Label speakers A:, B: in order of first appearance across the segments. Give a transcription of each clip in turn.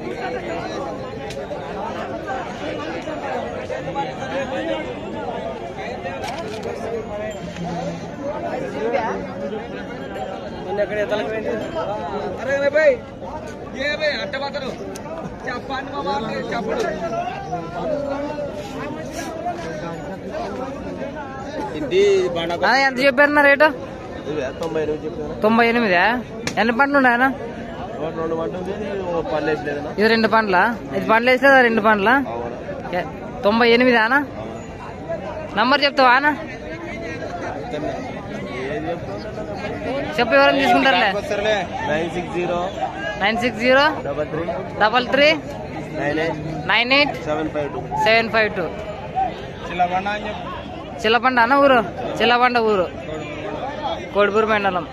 A: అరే భాయ్ ఏ భాయ్ అట్ట మాత్రం చెప్పండి మా వాళ్ళు చెప్పడు ఇది బండ
B: అన్న ఎంత చెప్పారు నా రేటు
A: తొంభై రోజు చెప్పాను
B: తొంభై ఎనిమిదా ఎన్ని పండ్లు ఉన్నాయన్న
A: రెండు వంట ఉంది పని వేసలేదన్నా
B: ఇది రెండు పండ్ల ఇది పండ్లు వేస్తే రెండు పండ్ల
A: అవునా
B: తొంభై ఎనిమిది అన్న నంబర్ చెప్తావా అన్న చెప్పు ఎవరైనా తీసుకుంటారులే
A: nine six zero
B: nine six zero
A: double three
B: double three
A: nine eight
B: nine eight
A: seven five two
B: seven five two
A: Chillabanda అని చెప్పు
B: చిల్లబండ అన్న ఊరు చిల్లబండ ఊరు కోడిపూర్ మండలం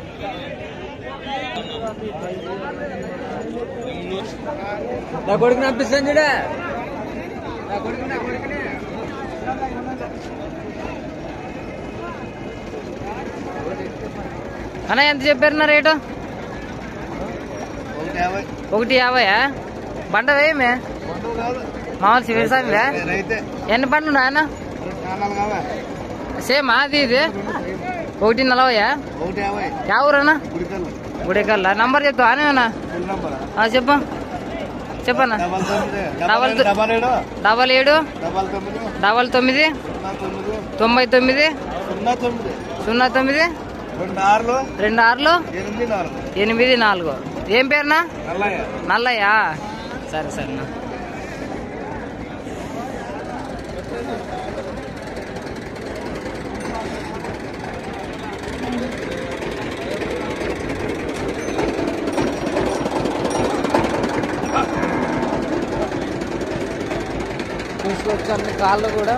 A: నా కొడుకు పంపిస్తాను చూడ నా కొడుకు నా కొడుకునే
B: అన్న ఎంత చెప్పారు నా రేటు
A: ఒకటి యాభై
B: ఒకటి యాభైయా బండ వేయమే మామూలు వ్యవసాయంవే
A: రైతే
B: ఎన్ని పండ్లు ఉన్నాయన్న
A: నాలుగు కావా
B: సేమ్ అది ఇది ఒకటి నలభైయా
A: ఒకటి యాభై
B: యా ఊరన్నా
A: గుడికల్లు
B: గుడికల్లా నంబర్ చెప్తావా అన్న
A: ఫుల్ నంబర్
B: చెప్పు చెప్పన్నా
A: డబల్ తొమ్మిది
B: డబల్ తొ-
A: డబల్ ఏడు
B: డబల్ ఏడు
A: డబల్ తొమ్మిది
B: డబల్ తొమ్మిది
A: సున్నా తొమ్మిది
B: తొంభై తొమ్మిది
A: సున్నా తొమ్మిది
B: సున్నా తొమ్మిది
A: రెండు ఆరులు
B: రెండు ఆరులు
A: ఎనిమిది నాలుగు
B: ఎనిమిది నాలుగు ఏం పేరునా
A: నల్లయ్య
B: నల్లయ్యా సరే సరేనా తీసుకొచ్చాను కాళ్ళు కూడా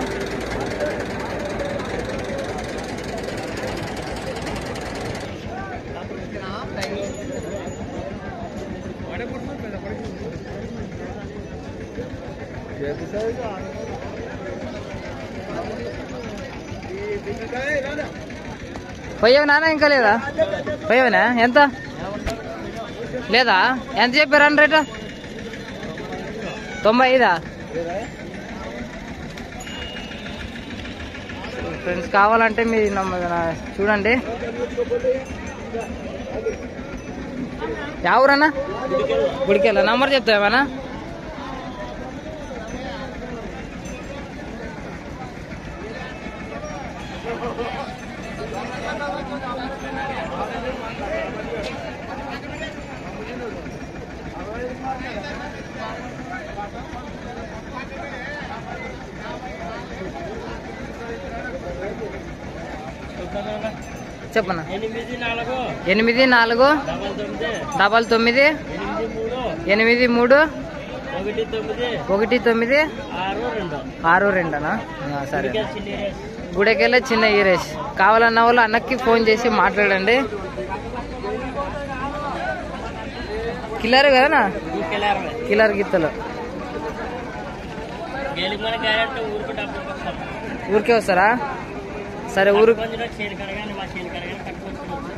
B: పోయావు నాన్న ఇంకా లేదా పోయావునా ఎంత లేదా ఎంత చెప్పారు అన్న రేటు తొంభై ఐదా ఫ్రెండ్స్ కావాలంటే మీ నమ్మ- నా- చూడండి ఎవరన్నా గుడికెళ్ళా నంబర్ చెప్తావేమన్నా చెప్పన్నా
A: ఎనిమిది నాలుగు
B: ఎనిమిది నాలుగు
A: డబల్ తొమ్మిది
B: డబల్ తొమ్మిది
A: ఎనిమిది మూడు
B: ఎనిమిది మూడు
A: ఒకటి తొమ్మిది
B: ఒకటి తొమ్మిది
A: ఆరు రెండు
B: ఆరు రెండనా ఆ, సరే
A: సీనియర్
B: గుడికెళ్ళే చిన్న ఈరేష్ కావాలన్న వాళ్ళు అన్నకి ఫోన్ చేసి మాట్లాడండి కిల్లర్ కదనా కిల్లర్ గిత్తలు
A: గేలికి మన గ్యారెంటీ ఊరికి డబ్బులు వస్తాం
B: ఊరికే వస్తారా సరే ఊరు
A: కొంచెం చేను కడగానే మా చేను కడగానే కట్టుకొచ్చి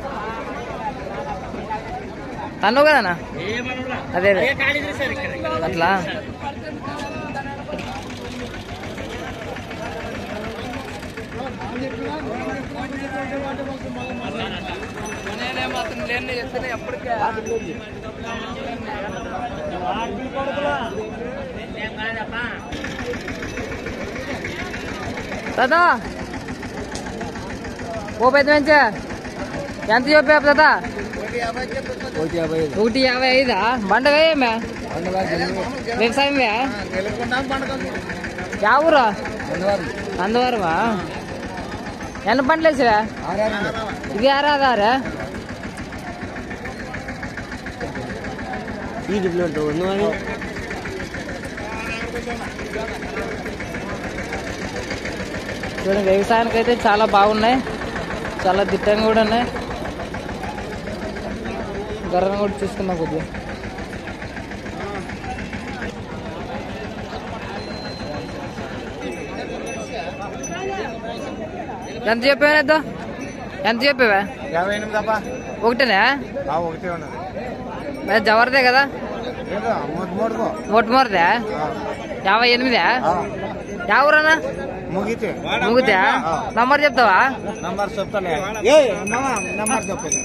B: తను కదనా
A: ఏమన్నా
B: అదే అదే
A: ఖాళీ చేశారు ఇక్కడ
B: అట్లా దాదా ఓ పెద్ద మంచి ఎంత చెప్పా దాదా
A: ఒకటి యాభై ఐదు
B: ఒకటి యాభై ఐదా బండగా ఏమే వ్యవసాయమే యా ఊరు అందవారమా ఎన్ని పంటలు వేసావా ఇది ఆరాదారా
A: ఇది బ్లడ్ ఉన్నవాని
B: చూడండి వ్యవసాయానికి అయితే చాలా బాగున్నాయి చాలా దిట్టంగా కూడా ఉన్నాయి గర్రం కూడా చూసుకుందాం కొద్దిగా ఎంత చెప్పావా ఎంత ఎంత చెప్పావా
A: యాభై ఎనిమిది అబ్బా
B: ఒకటేనా
A: ఒకటే ఉన్నది
B: మరి జవరదే కదా మొట్టమొదటిదా యాభై ఎనిమిదా ఎవరన్నా
C: ముగితే
B: ముగితే నంబర్ చెప్తావా
C: నంబర్ చెప్తాలే నంబర్ చెప్పండి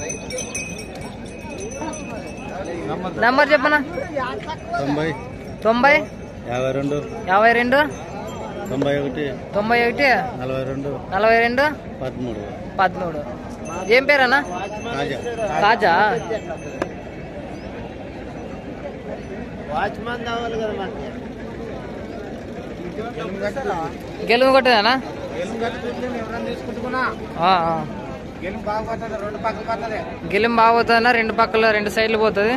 B: నంబర్ చెప్పనా
C: తొంభై
B: తొంభై
C: యాభై రెండు
B: యాభై రెండు
C: తొంభై ఒకటి
B: తొంభై ఒకటి
C: నలభై రెండు
B: నలభై రెండు
C: పదమూడు
B: పదమూడు ఏం పేరన్నా
C: రాజా
B: కాజా
C: వాచ్మెన్ కావాలి కదా మనకి
B: గెలుము కొట్టేదానా
C: తీసుకుంటున్నా
B: ఆ, ఆ.
C: గెలుపు బాగా పడుతుంది రెండు పక్కలు పడుతుంది
B: గెలుము బాగా పోతుందన్నా రెండు పక్కల రెండు సైడ్లు పోతుంది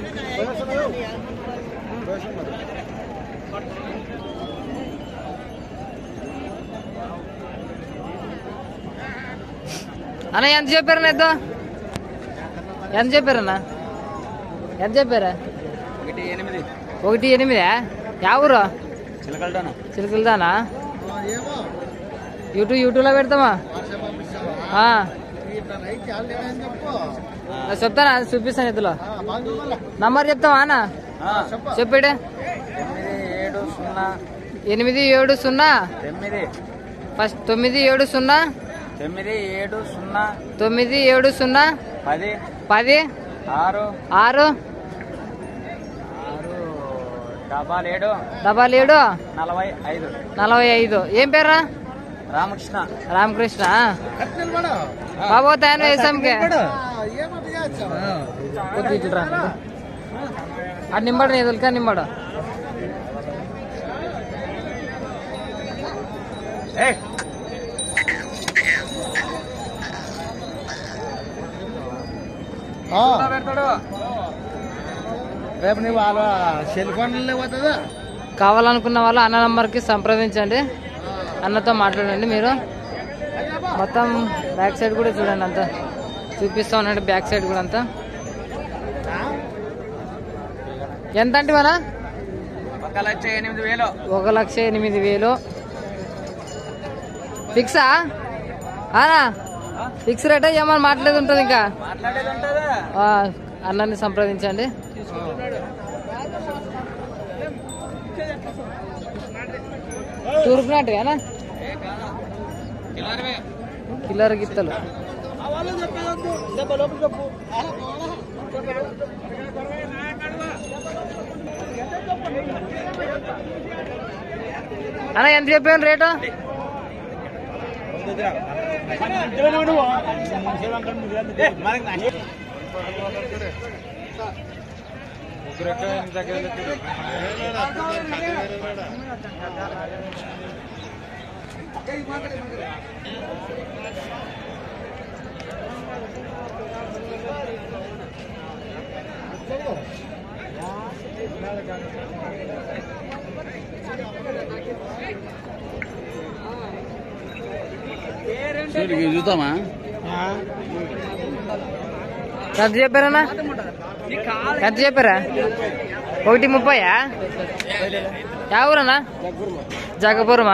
B: అన్న ఎంత చెప్పారన్నా ఎద్దు ఎంత చెప్పారన్నా ఎంత చెప్పారా
A: ఒకటి ఎనిమిది
B: ఒకటి ఎనిమిదా యా ఊరు
A: చిలకల్టాను
B: చిలుకలదానా యూట్యూబ్ యూట్యూబ్లో పెడతామా ఆ. ఆ, చెప్తానా చూపిస్తాను ఎద్దులో నంబర్ చెప్తావా అన్న చెప్పాడు
A: ఎనిమిది ఏడు సున్నా
B: ఎనిమిది ఏడు సున్నా
A: తొమ్మిది
B: ఫస్ట్ తొమ్మిది ఏడు సున్నా
A: తొమ్మిది ఏడు సున్నా
B: తొమ్మిది ఏడు సున్నా
A: పది
B: పది
A: ఆరు
B: ఆరు
A: ఆరు డబాల్ ఏడు
B: డబల్ ఏడు
A: నలభై ఐదు
B: నలభై ఐదు ఏం పేరా
A: రామకృష్ణ
B: రామకృష్ణ బాబు తయారు వేసాంకే కొద్ది ఇటు రా అది నింబడు నీ ఎదురుకా నింబడు
A: పెడతాడు
C: రేపు నీ వాళ్ళ సెల్ ఫోన్లో పోతుందా
B: కావాలనుకున్న వాళ్ళు అన్న నంబర్కి సంప్రదించండి అన్నతో మాట్లాడండి మీరు మొత్తం బ్యాక్ సైడ్ కూడా చూడండి అంతా చూపిస్తా ఉన్నాడు బ్యాక్ సైడ్ కూడా అంతా ఎంత అంటే మన
A: ఒక లక్ష ఎనిమిది వేలు
B: ఒక లక్ష ఎనిమిది వేలు ఫిక్సా ఆనా ఫిక్స్ రేట్ ఏమన్నా మాట్లాడేది ఉంటుంది ఇంకా
A: మాట్లాడేది ఉంటుందా
B: ఆ, అన్నని సంప్రదించండి తూర్పు నాటువేనా
A: కిలారవే
B: కిల్లర్ గిత్తలు అన్న ఎంత చెప్పాను రేటు
C: చూద్దామా
B: ఎంత చెప్పారన్నా ఎంత చెప్పారా ఒకటి ముప్పయా యా ఊరన్నా జగపురమా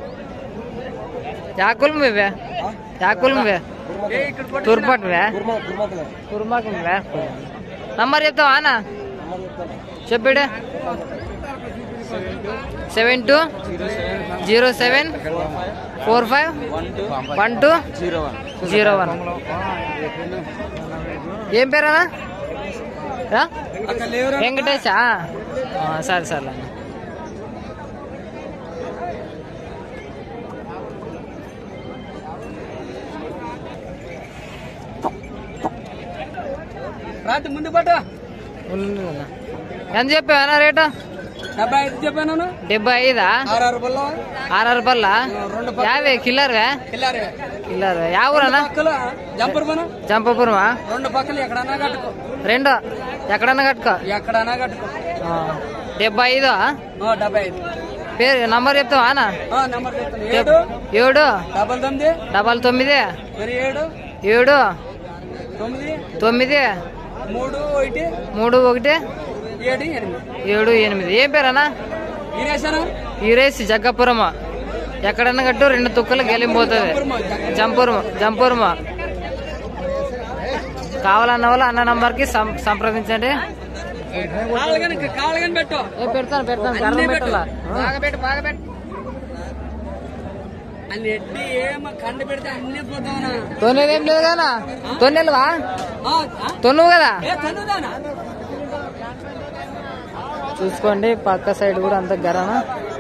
B: యా కులం ఇవే యా కులం ఇవే తూర్పాటువే కుర్మాకువే నంబర్ చెప్తావా అన్న చెప్పాడు seven two zero seven four five one two
A: zero one
B: zero one ఏం పేరన్నా రా? వెంకటేశా ఆ, సరే సరే అన్న
A: రాత్రి ముందు పట్టు
B: ఉంది అన్న. ఎంత చెప్పావా రేటు
A: డెబ్బై ఐదు చెప్పాను
B: డెబ్బై ఐదా
A: ఆరు రూపాయలు
B: ఆరు పల్ల
A: రెండు
B: యావే కిల్లర్వే
A: కిల్లారే
B: కిల్లర్ యా ఊరన్నా
A: పక్కలు జంపర్ మన
B: చంపపురమా
A: రెండు పక్కలు ఎక్కడన్నా కట్టుకో
B: రెండు ఎక్కడన్నా కట్టుకో
A: ఎక్కడన్నా కట్టుకో
B: ఆ, డెబ్బై ఐదు
A: ఆ, డెబ్బై ఐదు
B: పేరు నంబర్ చెప్తావా అన్న
A: ఆ, నెంబర్ చెప్తాను ఏడు
B: ఏడు
A: డబల్ తొమ్మిది
B: డబల్ తొమ్మిది
A: మరి ఏడు
B: ఏడు
A: తొమ్మిది
B: తొమ్మిది
A: మూడు ఒకటి
B: మూడు ఒకటి
A: ఏడు ఎనిమిది
B: ఏడు ఎనిమిది ఏం పేరన్నా
A: ఈరేసాను
B: ఈరేసి జగ్గపురమ ఎక్కడన్నా కట్టు రెండు తుక్కలు గెలిపోతుంది జంపూరమ జంపూరమ కావాలన్న వాళ్ళు అన్న నంబర్కి సం- సంప్రదించండి
A: కాళ్ళు కానీ కాళ్ళు కానీ పెట్టు
B: ఏ పెడతాను పెడతాను గర్వం పెట్టాలా
A: బాగా పెట్టు బాగా పెట్టు అన్ని ఎడ్డి ఏమో కండ పెడితే అన్ని పోతావునా
B: తొన్నేదేం లేదు కదా తొన్నెలువా తొన్నువు కదా
A: ఏ తన్నుదానా
B: చూసుకోండి పక్క సైడ్ కూడా అంత గరమ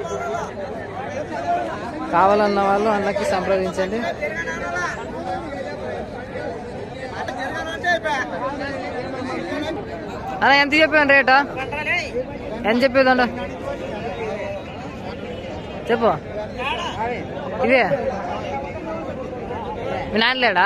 B: కావాలన్న వాళ్ళు అన్నకి సంప్రదించండి అన్న ఎంత చెప్పాను రేటు ఎంత చెప్పేదండ చెప్పు ఇదే మీ నాన్న లేడా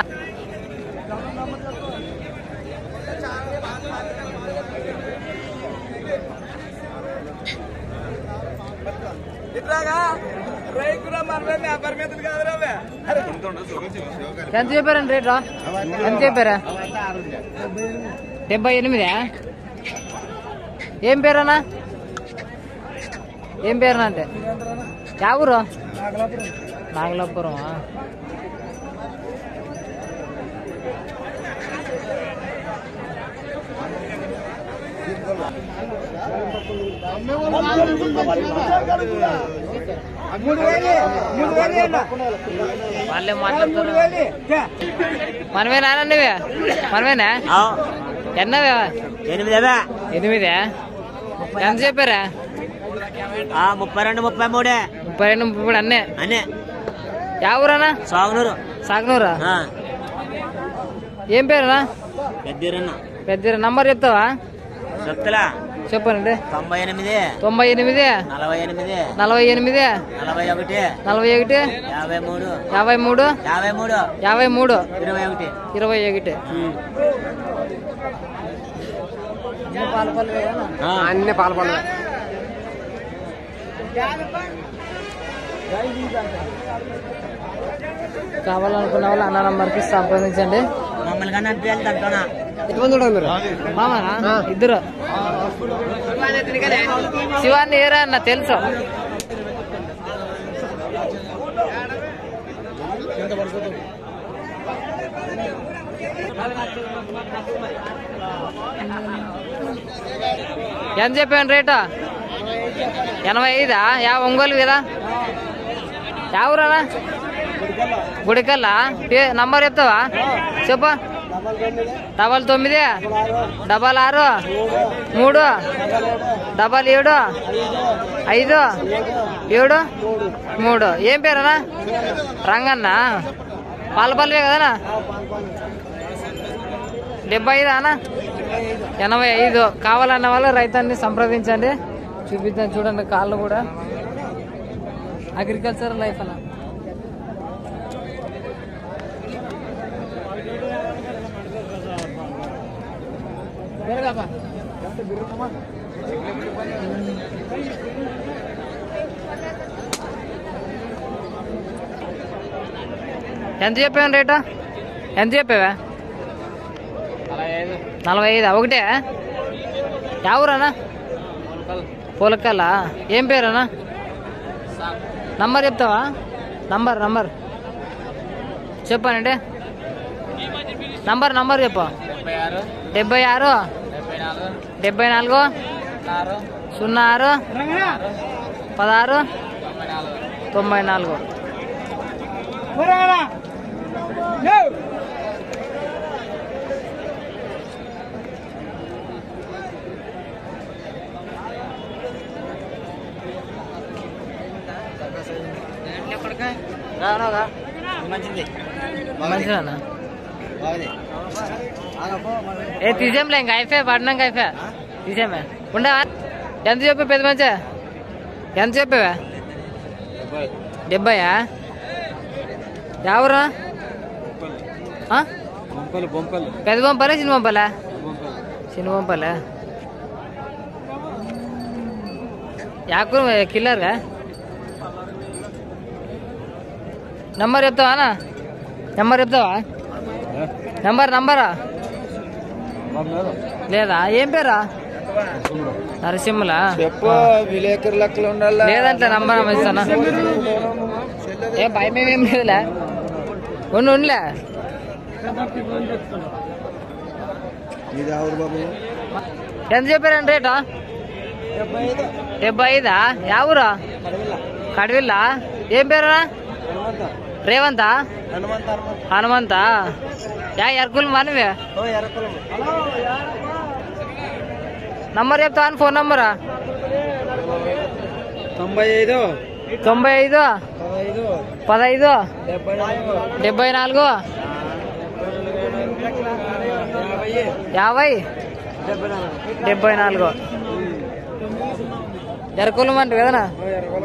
A: ఇట్లాగా రైతురా మనమే వ్యాపారం మీద కాదురా
B: ఎంత చెప్పారండి రేటు ఎంత చెప్పారా డెబ్బై ఎనిమిదా ఏం పేరన్నా ఏం పేరునా అంటే యా ఊరు నాగలాపురం వాళ్ళే మాట్లాడతారు మనమే నాన్న నువ్వే మనమేనా ఎన్నవే
C: ఎనిమిదేవా
B: ఎనిమిదే ఎంత చెప్పారా
C: ముప్పై రెండు ముప్పై మూడే
B: ముప్పై రెండు ముప్పై మూడు అన్నే
C: అనే
B: యా ఊరన్నా
C: సాగునూరు
B: సాగనూరా ఏం పేరునా
C: పెద్దరన్న
B: పెద్ద నంబర్ చెప్తావా
C: చెప్తలా
B: చెప్పండి
C: తొంభై ఎనిమిది
B: తొంభై ఎనిమిది
C: నలభై ఎనిమిది
B: నలభై ఎనిమిది
C: నలభై ఒకటి
B: నలభై ఒకటి
C: యాభై మూడు
B: యాభై మూడు
C: యాభై మూడు
B: యాభై మూడు
C: ఇరవై ఒకటి
B: ఇరవై ఒకటి
C: అన్ని పాల్పడ
B: కావాలనుకున్న వాళ్ళు అన్న నంబర్కి సంప్రదించండి
C: మమ్మల్ని కన్నా అభ్యాలు తట్టునా
B: మామనా ఇద్దరు శివాన్ని ఏరా అన్న తెలుసు ఎంత చెప్పాను రేటు ఎనభై ఐదా యా ఒంగోలు కదా యా ఊరానా గుడికల్లా పే- నంబర్ చెప్తావా చెప్పు డబల్ తొమ్మిది డబల్ ఆరు మూడు డబల్ ఏడు ఐదు ఏడు మూడు ఏం పేరనా రంగన్న పాలపల్లివే కదనా డెబ్బై ఐదు అన్న ఎనభై ఐదు కావాలన్న వాళ్ళు రైతాన్ని సంప్రదించండి చూపిద్దాం చూడండి కాళ్ళు కూడా అగ్రికల్చర్ లైఫ్ అన్న ఎంత చెప్పావు రేటు ఎంత చెప్పావా నలభై ఐదు ఒకటే ఎవరన్నా పూలకల్లా ఏం పేరన్నా నంబర్ చెప్తావా నంబర్ నంబర్ చెప్పానండి నంబర్ నంబర్ చెప్పు డెబ్బై ఆరు డెబ్బై నాలుగు సున్నా ఆరు పదహారు తొంభై నాలుగు
C: మంచిది
B: మంచిదన్నా ఏ తీసేంలే ఇంకా అయిపోయా పడినాక అయిపోయా తీసేమే ఉండవా ఎంత చెప్పా పెద్ద మంచి ఎంత చెప్పావా డెబ్బయా ఎవరు
C: బొంపలు బొంపలు
B: పెద్ద పంపలే చిన్న పంపలే చిన్న పంపలే యాకు కిల్లర్గా నంబర్ చెప్తావా అన్న నెంబర్ చెప్తావా నెంబర్ నంబరా లేదా ఏం పేరా నరసింహలా
C: చెప్పు విలేకరు లెక్కలు ఉండాలి
B: లేదంటే నంబర్ ఇస్తానా ఏ భయం ఏం లేదులే ఉండు ఉండలే
C: ఇది ఎవరు బాబు
B: ఎంత చెప్పారండి రేటా
C: డెబ్బై ఐదు
B: డెబ్బై ఐదా యా ఊరా
C: కడవిల్ల
B: కడవిల్లా ఏం పేరురా
C: హనుమంత
B: రేవంతా
C: హనుమంత హనుమంత
B: హనుమంతా యా ఎర్కుల్ మనవే
C: ఓ ఎర్రకులం
B: నంబర్ చెప్తా ఫోన్ నంబరా
C: తొంభై ఐదు
B: తొంభై ఐదు
C: పదహైదు
B: పదహైదు
C: డెబ్బై నాలుగు
B: డెబ్బై నాలుగు
C: యాభై
B: యాభై
C: డెబ్బై నాలుగు
B: డెబ్బై నాలుగు ఎరకులం అంటే కదనా
C: ఓ ఎర్రకులం